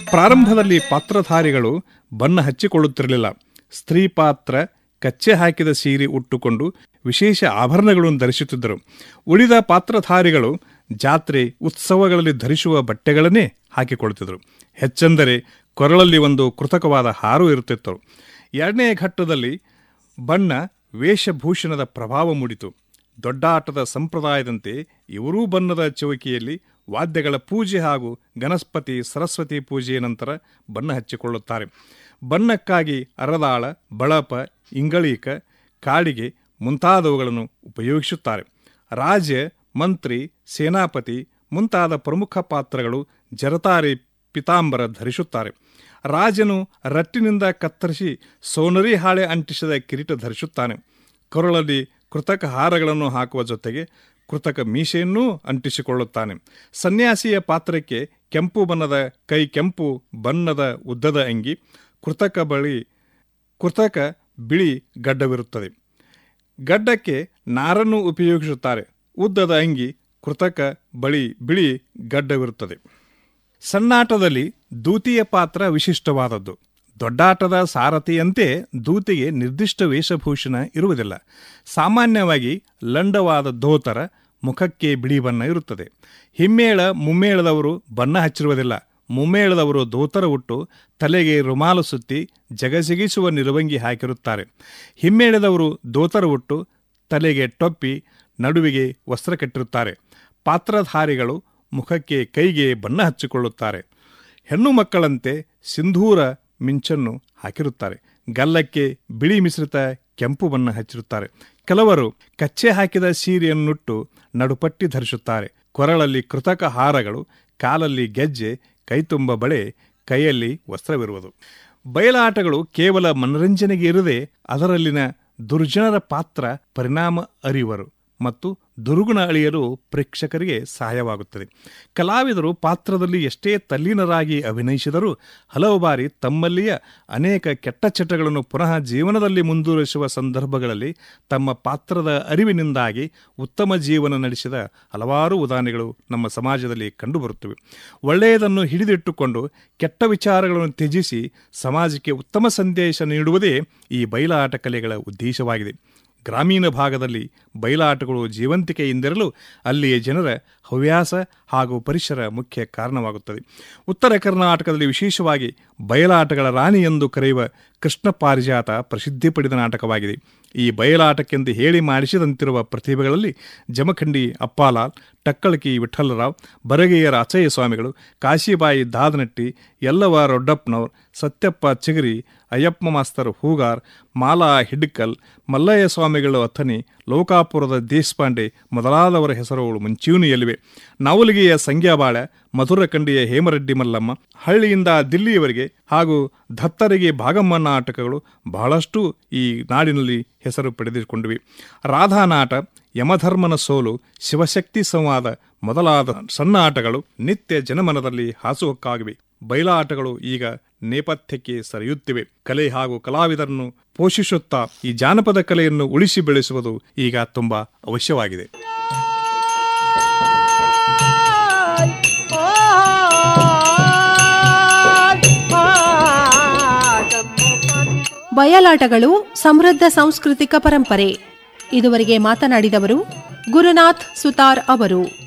ಪ್ರಾರಂಭದಲ್ಲಿ ಪಾತ್ರಧಾರಿಗಳು ಬಣ್ಣ ಹಚ್ಚಿಕೊಳ್ಳುತ್ತಿರಲಿಲ್ಲ ಸ್ತ್ರೀ ಪಾತ್ರ ಕಚ್ಚೆ ಹಾಕಿದ ಸೀರೆ ಉಟ್ಟುಕೊಂಡು ವಿಶೇಷ ಆಭರಣಗಳನ್ನು ಧರಿಸುತ್ತಿದ್ದರು ಉಳಿದ ಪಾತ್ರಧಾರಿಗಳು ಜಾತ್ರೆ ಉತ್ಸವಗಳಲ್ಲಿ ಧರಿಸುವ ಬಟ್ಟೆಗಳನ್ನೇ ಹಾಕಿಕೊಳ್ಳುತ್ತಿದ್ದರು ಹೆಚ್ಚೆಂದರೆ ಕೊರಳಲ್ಲಿ ಒಂದು ಕೃತಕವಾದ ಹಾರು ಇರುತ್ತಿತ್ತು ಎರಡನೇ ಘಟ್ಟದಲ್ಲಿ ಬಣ್ಣ ವೇಷಭೂಷಣದ ಪ್ರಭಾವ ಮೂಡಿತು ದೊಡ್ಡಾಟದ ಸಂಪ್ರದಾಯದಂತೆ ಇವರೂ ಬಣ್ಣದ ಚೌಕಿಯಲ್ಲಿ ವಾದ್ಯಗಳ ಪೂಜೆ ಹಾಗೂ ಗಣಸ್ಪತಿ ಸರಸ್ವತಿ ಪೂಜೆಯ ನಂತರ ಬಣ್ಣ ಹಚ್ಚಿಕೊಳ್ಳುತ್ತಾರೆ ಬಣ್ಣಕ್ಕಾಗಿ ಅರದಾಳ ಬಳಪ ಇಂಗಳೀಕ ಕಾಡಿಗೆ ಮುಂತಾದವುಗಳನ್ನು ಉಪಯೋಗಿಸುತ್ತಾರೆ ರಾಜ ಮಂತ್ರಿ ಸೇನಾಪತಿ ಮುಂತಾದ ಪ್ರಮುಖ ಪಾತ್ರಗಳು ಜರತಾರಿ ಪಿತಾಂಬರ ಧರಿಸುತ್ತಾರೆ ರಾಜನು ರಟ್ಟಿನಿಂದ ಕತ್ತರಿಸಿ ಸೋನರಿ ಹಾಳೆ ಅಂಟಿಸಿದ ಕಿರೀಟ ಧರಿಸುತ್ತಾನೆ ಕೊರಳಲ್ಲಿ ಕೃತಕ ಹಾರಗಳನ್ನು ಹಾಕುವ ಜೊತೆಗೆ ಕೃತಕ ಮೀಸೆಯನ್ನೂ ಅಂಟಿಸಿಕೊಳ್ಳುತ್ತಾನೆ ಸನ್ಯಾಸಿಯ ಪಾತ್ರಕ್ಕೆ ಕೆಂಪು ಬಣ್ಣದ ಕೈ ಕೆಂಪು ಬಣ್ಣದ ಉದ್ದದ ಅಂಗಿ ಕೃತಕ ಬಳಿ ಕೃತಕ ಬಿಳಿ ಗಡ್ಡವಿರುತ್ತದೆ ಗಡ್ಡಕ್ಕೆ ನಾರನ್ನು ಉಪಯೋಗಿಸುತ್ತಾರೆ ಉದ್ದದ ಅಂಗಿ ಕೃತಕ ಬಳಿ ಬಿಳಿ ಗಡ್ಡವಿರುತ್ತದೆ ಸಣ್ಣಾಟದಲ್ಲಿ ದೂತಿಯ ಪಾತ್ರ ವಿಶಿಷ್ಟವಾದದ್ದು ದೊಡ್ಡಾಟದ ಸಾರಥಿಯಂತೆ ದೂತಿಗೆ ನಿರ್ದಿಷ್ಟ ವೇಷಭೂಷಣ ಇರುವುದಿಲ್ಲ ಸಾಮಾನ್ಯವಾಗಿ ಲಂಡವಾದ ಧೋತರ ಮುಖಕ್ಕೆ ಬಿಳಿ ಬಣ್ಣ ಇರುತ್ತದೆ ಹಿಮ್ಮೇಳ ಮುಮ್ಮೇಳದವರು ಬಣ್ಣ ಹಚ್ಚಿರುವುದಿಲ್ಲ ಮುಮ್ಮೇಳದವರು ಧೋತರ ಉಟ್ಟು ತಲೆಗೆ ರುಮಾಲು ಸುತ್ತಿ ಜಗಜಿಗಿಸುವ ನಿಲುವಂಗಿ ಹಾಕಿರುತ್ತಾರೆ ಹಿಮ್ಮೇಳದವರು ಧೋತರ ಉಟ್ಟು ತಲೆಗೆ ಟೊಪ್ಪಿ ನಡುವಿಗೆ ವಸ್ತ್ರ ಕಟ್ಟಿರುತ್ತಾರೆ ಪಾತ್ರಧಾರಿಗಳು ಮುಖಕ್ಕೆ ಕೈಗೆ ಬಣ್ಣ ಹಚ್ಚಿಕೊಳ್ಳುತ್ತಾರೆ ಹೆಣ್ಣು ಮಕ್ಕಳಂತೆ ಸಿಂಧೂರ ಮಿಂಚನ್ನು ಹಾಕಿರುತ್ತಾರೆ ಗಲ್ಲಕ್ಕೆ ಬಿಳಿ ಮಿಶ್ರಿತ ಕೆಂಪು ಬಣ್ಣ ಹಚ್ಚಿರುತ್ತಾರೆ ಕೆಲವರು ಕಚ್ಚೆ ಹಾಕಿದ ಸೀರೆಯನ್ನುಟ್ಟು ನಡುಪಟ್ಟಿ ಧರಿಸುತ್ತಾರೆ ಕೊರಳಲ್ಲಿ ಕೃತಕ ಹಾರಗಳು ಕಾಲಲ್ಲಿ ಗೆಜ್ಜೆ ಕೈತುಂಬ ಬಳೆ ಕೈಯಲ್ಲಿ ವಸ್ತ್ರವಿರುವುದು ಬಯಲಾಟಗಳು ಕೇವಲ ಮನರಂಜನೆಗೆ ಇರದೆ ಅದರಲ್ಲಿನ ದುರ್ಜನರ ಪಾತ್ರ ಪರಿಣಾಮ ಅರಿವರು ಮತ್ತು ದುರ್ಗುಣ ಅಳಿಯಲು ಪ್ರೇಕ್ಷಕರಿಗೆ ಸಹಾಯವಾಗುತ್ತದೆ ಕಲಾವಿದರು ಪಾತ್ರದಲ್ಲಿ ಎಷ್ಟೇ ತಲ್ಲೀನರಾಗಿ ಅಭಿನಯಿಸಿದರೂ ಹಲವು ಬಾರಿ ತಮ್ಮಲ್ಲಿಯ ಅನೇಕ ಕೆಟ್ಟ ಚಟಗಳನ್ನು ಪುನಃ ಜೀವನದಲ್ಲಿ ಮುಂದುವರಿಸುವ ಸಂದರ್ಭಗಳಲ್ಲಿ ತಮ್ಮ ಪಾತ್ರದ ಅರಿವಿನಿಂದಾಗಿ ಉತ್ತಮ ಜೀವನ ನಡೆಸಿದ ಹಲವಾರು ಉದಾಹರಣೆಗಳು ನಮ್ಮ ಸಮಾಜದಲ್ಲಿ ಕಂಡುಬರುತ್ತವೆ ಒಳ್ಳೆಯದನ್ನು ಹಿಡಿದಿಟ್ಟುಕೊಂಡು ಕೆಟ್ಟ ವಿಚಾರಗಳನ್ನು ತ್ಯಜಿಸಿ ಸಮಾಜಕ್ಕೆ ಉತ್ತಮ ಸಂದೇಶ ನೀಡುವುದೇ ಈ ಬಯಲಾಟ ಕಲೆಗಳ ಉದ್ದೇಶವಾಗಿದೆ ಗ್ರಾಮೀಣ ಭಾಗದಲ್ಲಿ ಬಯಲಾಟಗಳು ಜೀವಂತಿಕೆಯಿಂದಿರಲು ಅಲ್ಲಿಯ ಜನರ ಹವ್ಯಾಸ ಹಾಗೂ ಪರಿಸರ ಮುಖ್ಯ ಕಾರಣವಾಗುತ್ತದೆ ಉತ್ತರ ಕರ್ನಾಟಕದಲ್ಲಿ ವಿಶೇಷವಾಗಿ ಬಯಲಾಟಗಳ ರಾಣಿ ಎಂದು ಕರೆಯುವ ಕೃಷ್ಣ ಪಾರಿಜಾತ ಪ್ರಸಿದ್ಧಿ ಪಡೆದ ನಾಟಕವಾಗಿದೆ ಈ ಬಯಲಾಟಕ್ಕೆಂದು ಹೇಳಿ ಮಾಡಿಸಿದಂತಿರುವ ಪ್ರತಿಭೆಗಳಲ್ಲಿ ಜಮಖಂಡಿ ಅಪ್ಪಾಲಾಲ್ ಟಕ್ಕಳಕಿ ವಿಠ್ಠಲರಾವ್ ಬರಗೇಯರ ಅಚಯ್ಯ ಸ್ವಾಮಿಗಳು ಕಾಶಿಬಾಯಿ ದಾದನಟ್ಟಿ ಯಲ್ಲವ ರೊಡ್ಡಪ್ಪನವ್ರು ಸತ್ಯಪ್ಪ ಚಿಗರಿ ಅಯ್ಯಪ್ಪ ಮಾಸ್ತರ್ ಹೂಗಾರ್ ಮಾಲಾ ಹಿಡ್ಕಲ್ ಮಲ್ಲಯ್ಯ ಸ್ವಾಮಿಗಳು ಅಥಣಿ ಲೋಕಾಪುರದ ದೇಶಪಾಂಡೆ ಮೊದಲಾದವರ ಹೆಸರುಗಳು ಮುಂಚೂಣಿಯಲ್ಲಿವೆ ನವಲಗಿಯ ಸಂಗ್ಯಾಬಾಳ ಮಧುರಕಂಡಿಯ ಹೇಮರೆಡ್ಡಿ ಮಲ್ಲಮ್ಮ ಹಳ್ಳಿಯಿಂದ ದಿಲ್ಲಿಯವರೆಗೆ ಹಾಗೂ ದತ್ತರಿಗೆ ಭಾಗಮ್ಮ ನಾಟಕಗಳು ಬಹಳಷ್ಟು ಈ ನಾಡಿನಲ್ಲಿ ಹೆಸರು ಪಡೆದುಕೊಂಡಿವೆ ರಾಧಾನಾಟ ಯಮಧರ್ಮನ ಸೋಲು ಶಿವಶಕ್ತಿ ಸಂವಾದ ಮೊದಲಾದ ಸಣ್ಣ ಆಟಗಳು ನಿತ್ಯ ಜನಮನದಲ್ಲಿ ಹಾಸುಹೊಕ್ಕಾಗಿವೆ ಬಯಲಾಟಗಳು ಈಗ ನೇಪಥ್ಯಕ್ಕೆ ಸರಿಯುತ್ತಿವೆ ಕಲೆ ಹಾಗೂ ಕಲಾವಿದರನ್ನು ಪೋಷಿಸುತ್ತಾ ಈ ಜಾನಪದ ಕಲೆಯನ್ನು ಉಳಿಸಿ ಬೆಳೆಸುವುದು ಈಗ ತುಂಬಾ ಅವಶ್ಯವಾಗಿದೆ ಬಯಲಾಟಗಳು ಸಮೃದ್ಧ ಸಾಂಸ್ಕೃತಿಕ ಪರಂಪರೆ ಇದುವರೆಗೆ ಮಾತನಾಡಿದವರು ಗುರುನಾಥ್ ಸುತಾರ್ ಅವರು